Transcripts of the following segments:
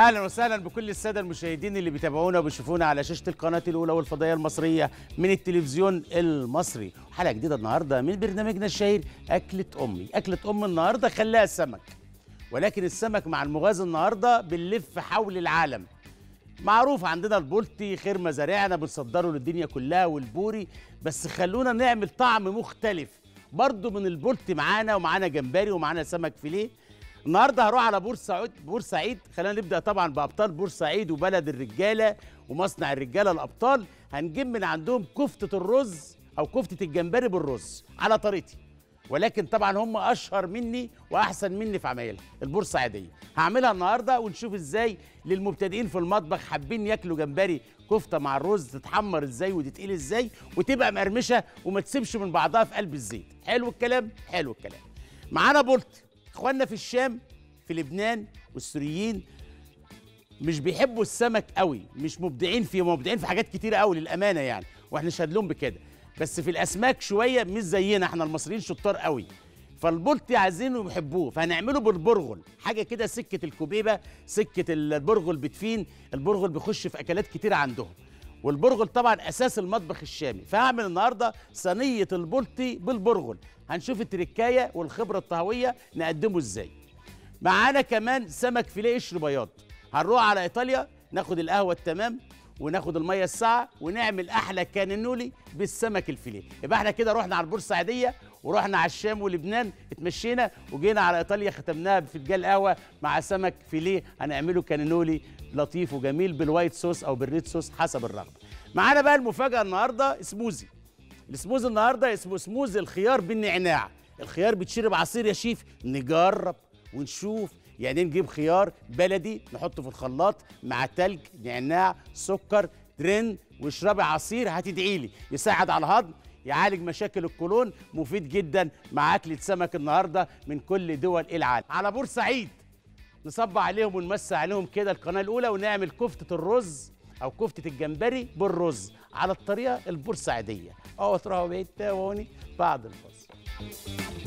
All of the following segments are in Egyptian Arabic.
اهلا وسهلا بكل الساده المشاهدين اللي بيتابعونا وبيشوفونا على شاشه القناه الاولى والفضائيه المصريه من التلفزيون المصري حلقه جديده النهارده من برنامجنا الشهير اكله امي اكله ام النهارده خلاها السمك ولكن السمك مع المغازي النهارده بنلف حول العالم معروف عندنا البولتي خير مزارعنا بنصدره للدنيا كلها والبوري بس خلونا نعمل طعم مختلف برضو من البولتي معانا ومعانا جمبري ومعانا سمك فيليه النهارده هروح على بورسعيد بورسعيد خلينا نبدا طبعا بابطال بورسعيد وبلد الرجاله ومصنع الرجاله الابطال هنجيب من عندهم كفته الرز او كفته الجمبري بالرز على طريقتي ولكن طبعا هم اشهر مني واحسن مني في عمايلها البورسعيديه هعملها النهارده ونشوف ازاي للمبتدئين في المطبخ حابين ياكلوا جمبري كفته مع الرز تتحمر ازاي وتتقيل ازاي وتبقى مقرمشه وما تسيبش من بعضها في قلب الزيت حلو الكلام حلو الكلام معانا بولت اخواننا في الشام في لبنان والسوريين مش بيحبوا السمك قوي مش مبدعين فيه مبدعين في حاجات كتيره قوي للامانه يعني واحنا نشهد لهم بكده بس في الاسماك شويه مش زينا احنا المصريين شطار قوي فالبولتي عايزينه يحبوه فهنعمله بالبرغل حاجه كده سكه الكوبيبه سكه البرغل بتفين البرغل بيخش في اكلات كتيره عندهم والبرغل طبعا اساس المطبخ الشامي فهعمل النهارده صينيه البولتي بالبرغل هنشوف التركايه والخبره الطهويه نقدمه ازاي معانا كمان سمك فيليه قشر بياض هنروح على ايطاليا ناخد القهوه التمام وناخد الميه الساعه ونعمل احلى كانينولي بالسمك الفيليه يبقى احنا كده رحنا على البورسعيديه ورحنا على الشام ولبنان اتمشينا وجينا على ايطاليا ختمناها بفنجان قهوه مع سمك فيليه هنعمله كانينولي لطيف وجميل بالوايت صوص او بالريد صوص حسب الرغبه معانا بقى المفاجاه النهارده سموزي السموزي النهارده اسمه سموزي الخيار بالنعناع الخيار بيتشرب عصير يا شيف نجرب ونشوف يعني نجيب خيار بلدي نحطه في الخلاط مع تلج نعناع سكر ترن واشربي عصير هتدعي لي يساعد على الهضم يعالج مشاكل القولون مفيد جدا مع اكله سمك النهارده من كل دول العالم على بورسعيد نصب عليهم ونمسي عليهم كده القناه الاولى ونعمل كفته الرز او كفته الجمبري بالرز على الطريقه البورسعيديه اهو تروحوا بعيد تاوني بعد الفصل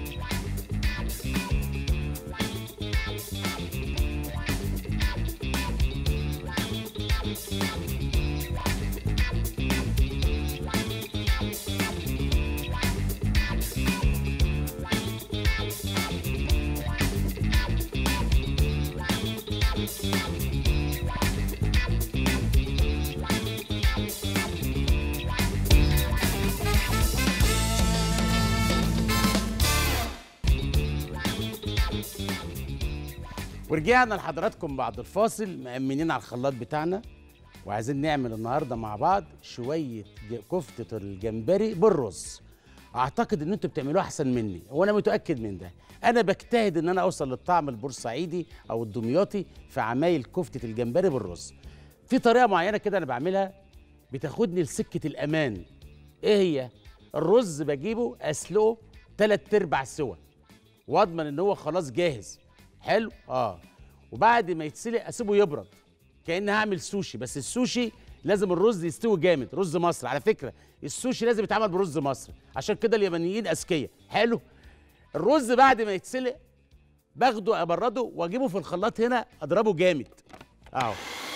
ورجعنا لحضراتكم بعد الفاصل مأمنين على الخلاط بتاعنا وعايزين نعمل النهارده مع بعض شويه ج- كفته الجمبري بالرز اعتقد ان انتوا بتعملوها احسن مني وانا متاكد من ده انا بجتهد ان انا اوصل للطعم البورسعيدي او الدمياطي في عمايل كفته الجمبري بالرز في طريقه معينه كده انا بعملها بتاخدني لسكه الامان ايه هي الرز بجيبه اسلقه تلات ارباع سوا واضمن ان هو خلاص جاهز حلو اه وبعد ما يتسلق اسيبه يبرد كأن هعمل سوشي بس السوشي لازم الرز يستوي جامد رز مصر على فكره السوشي لازم يتعمل برز مصر عشان كده اليابانيين اذكياء حلو الرز بعد ما يتسلق باخده ابرده واجيبه في الخلاط هنا اضربه جامد اهو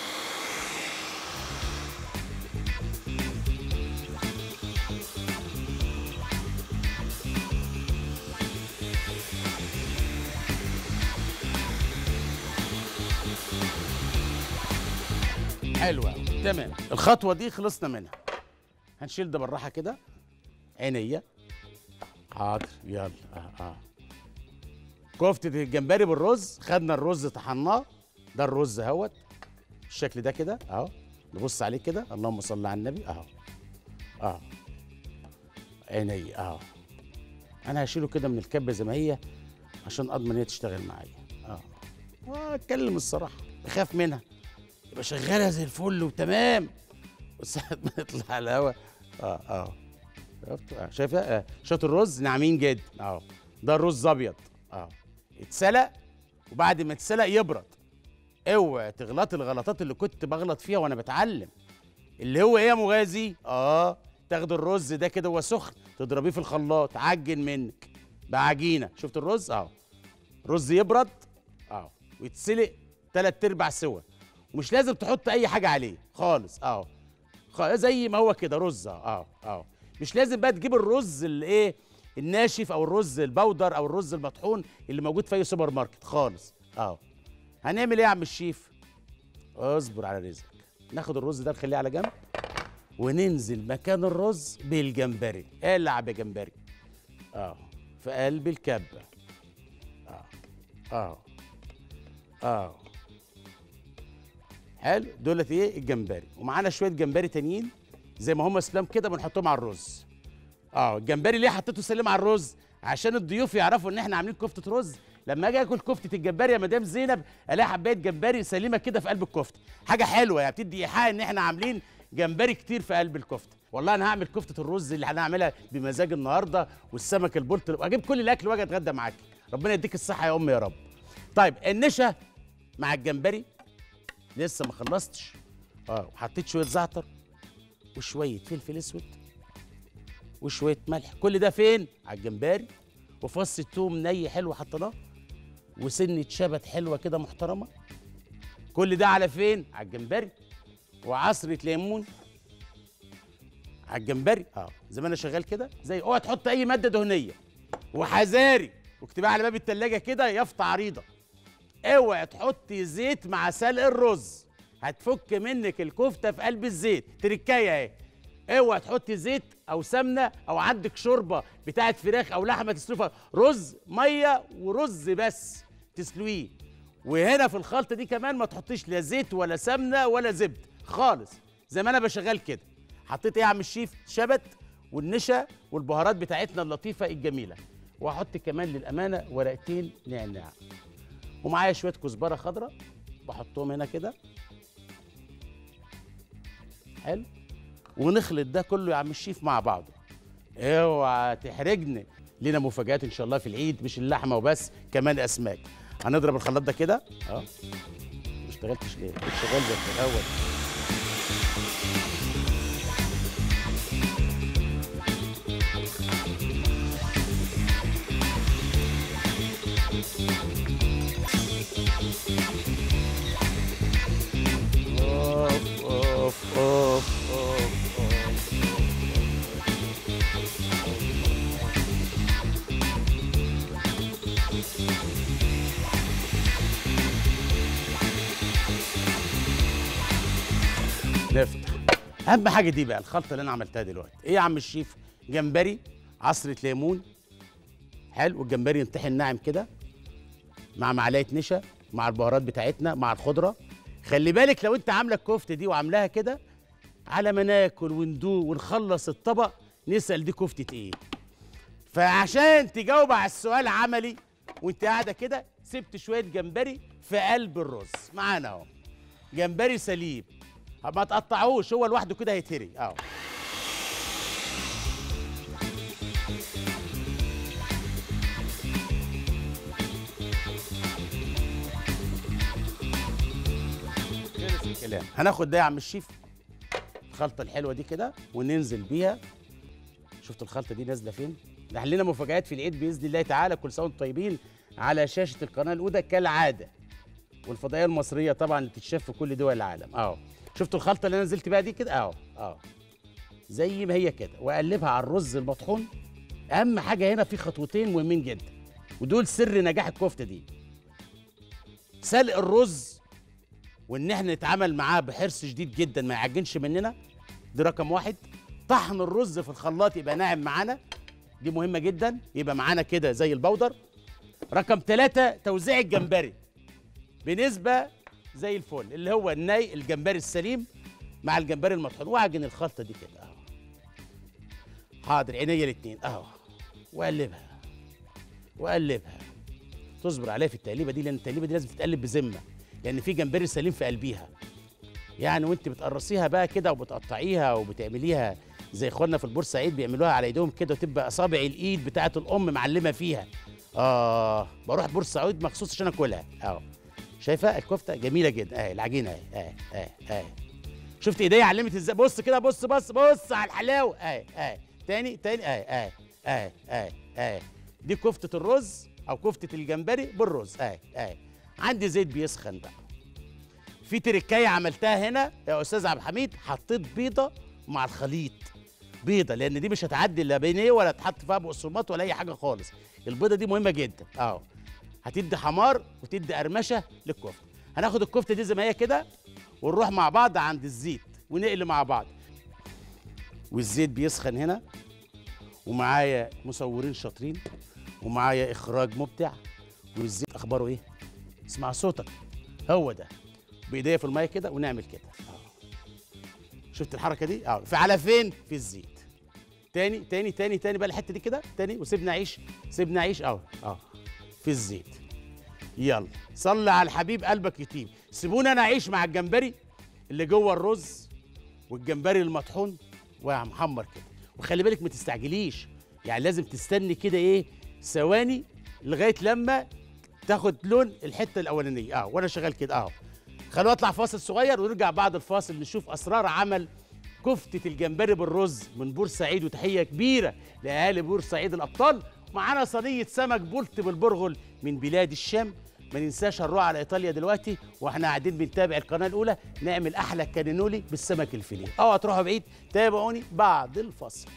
حلوة أوي. تمام الخطوة دي خلصنا منها هنشيل ده بالراحة كده عينيا حاضر يلا اه اه كفتة الجمبري بالرز خدنا الرز طحناه ده الرز اهوت بالشكل ده كده اهو نبص عليه كده اللهم صل على النبي اهو اه عيني اهو انا هشيله كده من الكبه زي ما هي عشان اضمن ان هي تشتغل معايا اه اتكلم الصراحه بخاف منها يبقى شغاله زي الفل وتمام وساعة ما يطلع على الهوا اه اه شفت آه. شايفها آه. شويه الرز ناعمين جدا اه ده الرز ابيض اه اتسلق وبعد ما اتسلق يبرد اوعى تغلط الغلطات اللي كنت بغلط فيها وانا بتعلم اللي هو ايه يا مغازي اه تاخد الرز ده كده وهو سخن تضربيه في الخلاط عجن منك بعجينه شفت الرز اهو رز يبرد اهو ويتسلق تلات ارباع سوا ومش لازم تحط اي حاجه عليه خالص اه خ- زي ما هو كده رز اه اه مش لازم بقى تجيب الرز الايه الناشف او الرز البودر او الرز المطحون اللي موجود في اي سوبر ماركت خالص اه هنعمل ايه يا عم الشيف اصبر على رزقك ناخد الرز ده نخليه على جنب وننزل مكان الرز بالجمبري العب يا جمبري اه في قلب الكبه اه اه اه حلو دولت ايه الجمبري ومعانا شويه جمبري تانيين زي ما هم اسلام كده بنحطهم على الرز اه الجمبري ليه حطيته سليم على الرز عشان الضيوف يعرفوا ان احنا عاملين كفته رز لما اجي اكل كفته الجمبري يا مدام زينب الاقي حبايه جمبري سليمه كده في قلب الكفته حاجه حلوه يعني بتدي ايحاء ان احنا عاملين جمبري كتير في قلب الكفته والله انا هعمل كفته الرز اللي هنعملها بمزاج النهارده والسمك البلطي واجيب كل الاكل واجي اتغدى معاكي ربنا يديك الصحه يا امي يا رب طيب النشا مع الجمبري لسه ما خلصتش اه وحطيت شويه زعتر وشويه فلفل اسود وشويه ملح كل ده فين على الجمبري وفص توم ني حلو حطيناه وسنه شبت حلوه كده محترمه كل ده على فين على الجمبري وعصره ليمون على الجمبري اه زي ما انا شغال كده زي اوعى تحط اي ماده دهنيه وحذاري واكتبها على باب التلاجة كده يافطة عريضة اوعى تحطي زيت مع سلق الرز هتفك منك الكفتة في قلب الزيت تركاية اهي اوعى تحطي زيت او سمنة او عندك شوربة بتاعت فراخ او لحمة تسلقها رز مية ورز بس تسلقيه وهنا في الخلطة دي كمان ما تحطيش لا زيت ولا سمنة ولا زبد خالص زي ما انا بشغال كده حطيت ايه يا عم الشيف شبت والنشا والبهارات بتاعتنا اللطيفة الجميلة وهحط كمان للأمانة ورقتين نعناع ومعايا شوية كزبرة خضراء بحطهم هنا كده حلو ونخلط ده كله يا عم الشيف مع بعضه اوعى تحرجني لينا مفاجآت ان شاء الله في العيد مش اللحمه وبس كمان اسماك هنضرب الخلاط ده كده اه ما اشتغلتش ليه كنت شغال زي في الاول اوف اوف اوف اوف اوف نفتح اهم حاجه دي بقى الخلطه اللي انا عملتها دلوقتي ايه يا عم الشيف جمبري عصره ليمون حلو والجمبري ينطحن ناعم كده مع معلقه نشا مع البهارات بتاعتنا مع الخضره خلي بالك لو انت عامله الكفته دي وعاملاها كده على ما ناكل وندوق ونخلص الطبق نسال دي كفته ايه فعشان تجاوب على السؤال عملي وانت قاعده كده سبت شويه جمبري في قلب الرز معانا اهو جمبري سليم ما تقطعوش هو لوحده كده هيتهري اهو خلص الكلام هناخد ده يا عم الشيف الخلطه الحلوه دي كده وننزل بيها شفت الخلطه دي نازله فين ده لنا مفاجآت في العيد باذن الله تعالى كل سنه وانتم طيبين على شاشه القناه الاولى كالعاده والفضائيه المصريه طبعا اللي بتتشاف في كل دول العالم اهو شفتوا الخلطه اللي انا نزلت بيها دي كده اهو اهو زي ما هي كده واقلبها على الرز المطحون اهم حاجه هنا في خطوتين مهمين جدا ودول سر نجاح الكفته دي سلق الرز وان احنا نتعامل معاه بحرص شديد جدا ما يعجنش مننا دي رقم واحد طحن الرز في الخلاط يبقى ناعم معانا دي مهمه جدا يبقى معانا كده زي البودر رقم ثلاثة توزيع الجمبري بنسبة زي الفل اللي هو الني الجمبري السليم مع الجمبري المطحون واعجن الخلطة دي كده اهو حاضر عينيا الاتنين اهو واقلبها واقلبها تصبر عليها في التقليبه دي لان التقليبه دي لازم تتقلب بذمه لان في جمبري سليم في قلبيها يعني وانت بتقرصيها بقى كده وبتقطعيها وبتعمليها زي اخواننا في البورسعيد بيعملوها على ايديهم كده وتبقى اصابع الايد بتاعه الام معلمه فيها اه بروح بورسعيد مخصوص عشان اكلها اهو شايفه الكفته جميله جدا اهي العجينه اهي اهي اهي اهي شفت ايديا علمت ازاي بص كده بص بص بص على الحلاوه اهي اهي تاني تاني اهي اهي اهي اهي اهي دي كفته الرز او كفته الجمبري بالرز اهي اهي عندي زيت بيسخن بقى في تركايه عملتها هنا يا استاذ عبد الحميد حطيت بيضه مع الخليط بيضه لان دي مش هتعدي لا بينيه ولا تحط فيها بقسماط ولا اي حاجه خالص البيضه دي مهمه جدا اهو هتدي حمار وتدي قرمشه للكفته هناخد الكفته دي زي ما هي كده ونروح مع بعض عند الزيت ونقل مع بعض والزيت بيسخن هنا ومعايا مصورين شاطرين ومعايا اخراج مبدع والزيت اخباره ايه اسمع صوتك هو ده بايديا في الميه كده ونعمل كده آه. شفت الحركه دي اه في على فين في الزيت تاني تاني تاني تاني بقى الحته دي كده تاني وسيبنا عيش سيبنا عيش اه اه في الزيت يلا صلي على الحبيب قلبك يطيب سيبوني انا اعيش مع الجمبري اللي جوه الرز والجمبري المطحون ومحمر كده وخلي بالك ما تستعجليش يعني لازم تستني كده ايه ثواني لغايه لما تاخد لون الحته الاولانيه اه وانا شغال كده اه خلونا اطلع فاصل صغير ونرجع بعد الفاصل نشوف اسرار عمل كفتة الجمبري بالرز من بورسعيد وتحية كبيرة لأهالي بورسعيد الأبطال معانا صينية سمك بولت بالبرغل من بلاد الشام ما ننساش هنروح على إيطاليا دلوقتي واحنا قاعدين بنتابع القناة الأولى نعمل أحلى كانينولي بالسمك الفيليه أوعى تروحوا بعيد تابعوني بعد الفاصل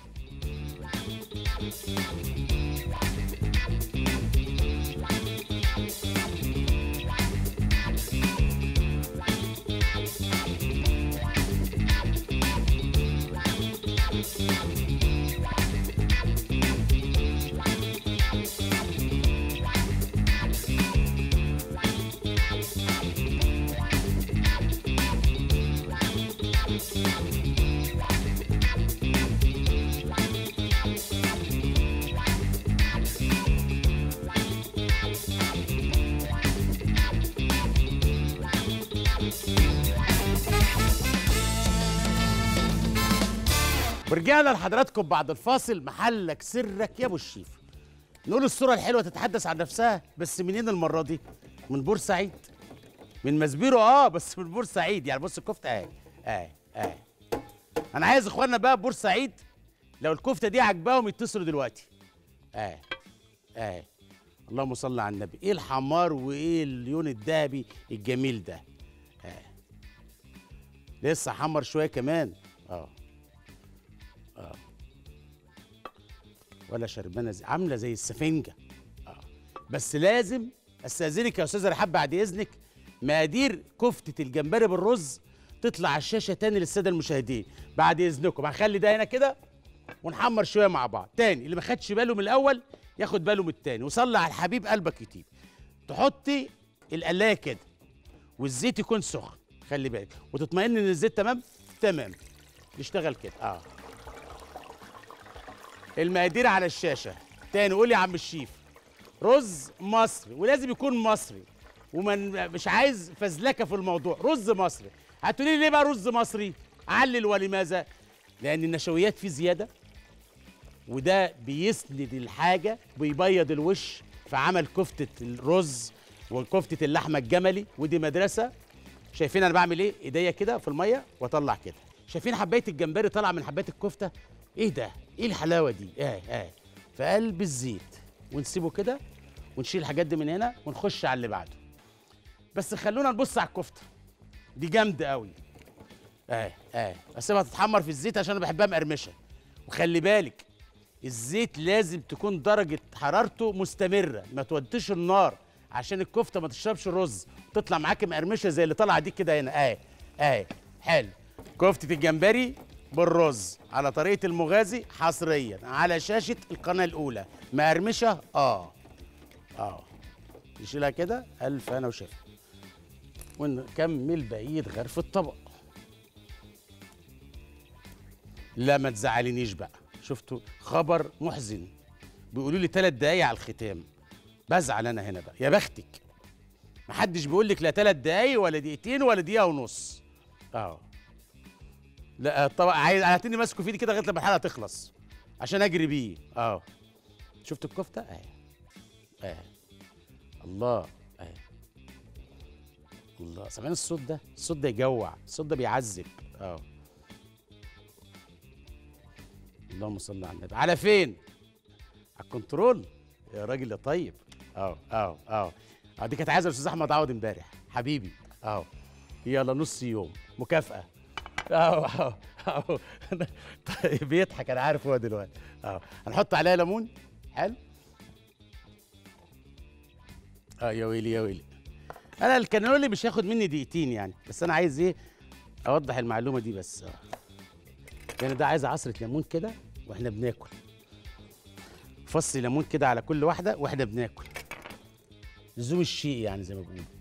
ورجعنا لحضراتكم بعد الفاصل محلك سرك يا ابو الشيف نقول الصوره الحلوه تتحدث عن نفسها بس منين المره دي من بورسعيد من مسبيرو اه بس من بورسعيد يعني بص الكفته اهي اهي اهي انا عايز اخواننا بقى بورسعيد لو الكفته دي عجباهم يتصلوا دلوقتي اهي اهي اللهم صل على النبي ايه الحمار وايه اللون الذهبي الجميل ده اهي لسه حمر شويه كمان اه ولا شربانه زي عامله زي السفنجه اه بس لازم استاذنك يا استاذه رحاب بعد اذنك مقادير كفته الجمبري بالرز تطلع على الشاشه تاني للساده المشاهدين بعد اذنكم هنخلي ده هنا كده ونحمر شويه مع بعض تاني اللي ما خدش باله من الاول ياخد باله من التاني وصلي على الحبيب قلبك يطيب تحطي القلايه كده والزيت يكون سخن خلي بالك وتطمئن ان الزيت تمام تمام نشتغل كده اه المقادير على الشاشه تاني قول يا عم الشيف رز مصري ولازم يكون مصري ومن مش عايز فزلكه في الموضوع رز مصري هتقولي لي ليه بقى رز مصري علل ولماذا لان النشويات فيه زياده وده بيسند الحاجه ويبيض الوش في عمل كفته الرز وكفته اللحمه الجملي ودي مدرسه شايفين انا بعمل ايه ايديا كده في الميه واطلع كده شايفين حبايه الجمبري طالعه من حبايه الكفته ايه ده ايه الحلاوه دي اه اه في قلب الزيت ونسيبه كده ونشيل الحاجات دي من هنا ونخش على اللي بعده بس خلونا نبص على الكفته دي جامده قوي اه اه اسيبها تتحمر في الزيت عشان انا بحبها مقرمشه وخلي بالك الزيت لازم تكون درجه حرارته مستمره ما توديش النار عشان الكفته ما تشربش الرز تطلع معاك مقرمشه زي اللي طالعه دي كده هنا اه اه حلو كفته الجمبري بالرز على طريقه المغازي حصريا على شاشه القناه الاولى مقرمشه اه اه نشيلها كده الف انا وشفا ونكمل بقيه غرف الطبق لا ما تزعلنيش بقى شفتوا خبر محزن بيقولوا لي ثلاث دقايق على الختام بزعل انا هنا بقى يا بختك محدش بيقول لك لا ثلاث دقايق ولا دقيقتين ولا دقيقه ونص اه لا طبعا عايز هاتني ماسكه في ايدي كده لغايه لما الحلقه تخلص عشان اجري بيه اه شفت الكفته اهي اهي الله اهي الله سامعين الصوت ده الصوت ده يجوع الصوت ده بيعذب اه اللهم صل على النبي على فين على الكنترول يا راجل يا طيب اه اه اه اه دي كانت عايزه الاستاذ احمد عوض امبارح حبيبي اه يلا نص يوم مكافاه اهو اهو اهو طيب بيضحك انا عارف هو دلوقتي اهو هنحط عليها ليمون حلو اه يا ويلي يا ويلي انا الكانولي مش هياخد مني دقيقتين يعني بس انا عايز ايه اوضح المعلومه دي بس اه يعني ده عايز عصره ليمون كده واحنا بناكل فص ليمون كده على كل واحده واحنا بناكل لزوم الشيء يعني زي ما بيقولوا